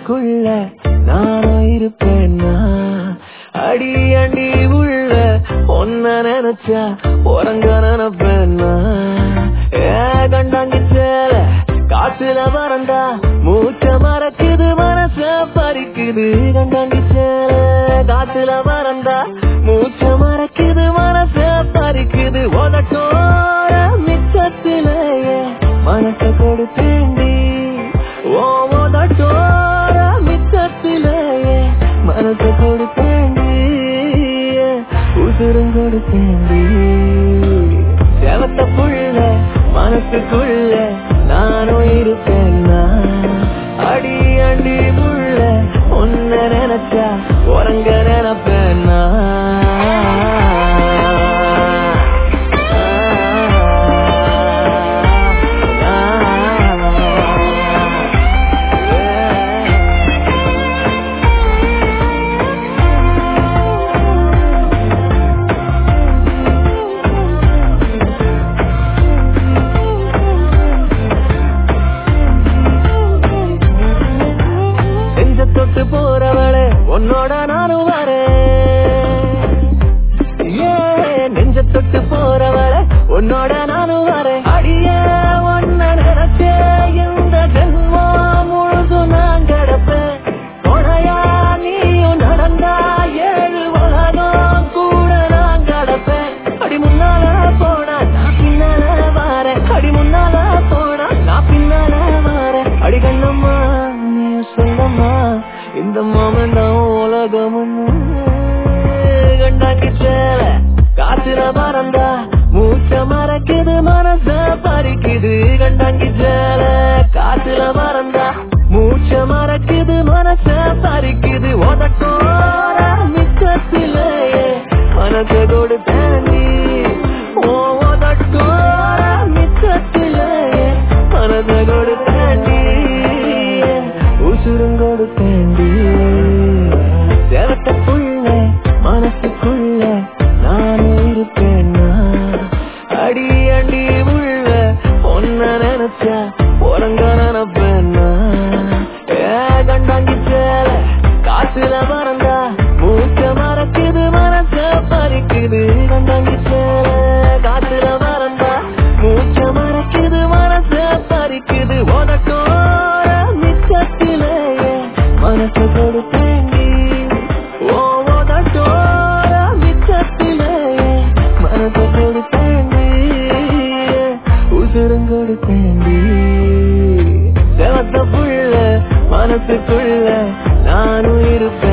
மனசுக்குள்ள நானும் இருப்பேன்னா அடி அடி உள்ள ஒன்ன நினைச்சா உறங்க நினைப்பேன்னா ஏ கண்டாங்கி சேல காத்துல மறந்தா மூச்ச மறக்குது மனச பறிக்குது கண்டாங்கி சேல காத்துல மறந்தா மூச்ச மறக்குது மனச பறிக்குது உதட்டோர மிச்சத்திலேயே மனச கொடுத்தேண்டி ஓ உதட்டோர மிச்சத்திலேயே மனச கொடுத்தேண்டி உசுரும் கொடுத்தேண்டி செவத்த புள்ள மனசுக்குள்ள நானும் இருப்பேன்னா அடி அடி புள்ள ஒன்ன நினைச்சா உறங்க நினைப்பேன்னா நெஞ்ச தொட்டு போறவளே உன்னோட நானும் வரேன் ஏ நெஞ்ச தொட்டு போறவளே உன்னோட நானும் வரேன் அடியே ஒன்ன நினைச்சே இந்த ஜென்மம் முழுதும் நான் கிடப்பேன் துணையா நீயும் நடந்தா ஏழு உலகம் கூட நான் கிடப்பேன் அடி முன்னால போனா நான் பின்னால வாரேன் அடி முன்னால போனா நான் பின்னால வாரேன் அடி கண்ணம்மா நீ சொல்லம்மா இந்த மாமன் தான் உலகம் கண்டாக்கி சேல காத்துல மறந்தா மூச்ச மறக்குது மனச பறிக்குது கண்டாங்கி சேல காத்துல மறந்தா மூச்ச மறக்குது மனச பறிக்குது உதட்டோர மிச்சத்திலேயே மனச கொடுத்தேன் ஓ உதட்டோர மிச்சத்திலேயே மனச கொடுத்தேன் உசுரும் கொடுத்தேன் செவத்த புள்ள மனசுக்குள்ள நானும் இருப்பேன்னா அடி அடி உள்ள ஒன்ன நினைச்சா உறங்க நினைப்பேன்னா ஏ கண்டாங்கி சேல காத்துல மறந்தா மூச்ச மறக்குது மனச பறிக்குது கண்டாங்கி சேல காத்துல மறந்தா மூச்ச மறக்குது மனச பறிக்குது உனக்கோர மிச்சத்திலேயே மனசு கொடுத்தேண்டி ஓ உதட்டோர மிச்சத்திலேயே மனசு கொடுத்தேண்டி உசுரும் கொடுத்தேண்டி செவத்த புள்ள மனசுக்குள்ள நானும் இருப்பேன்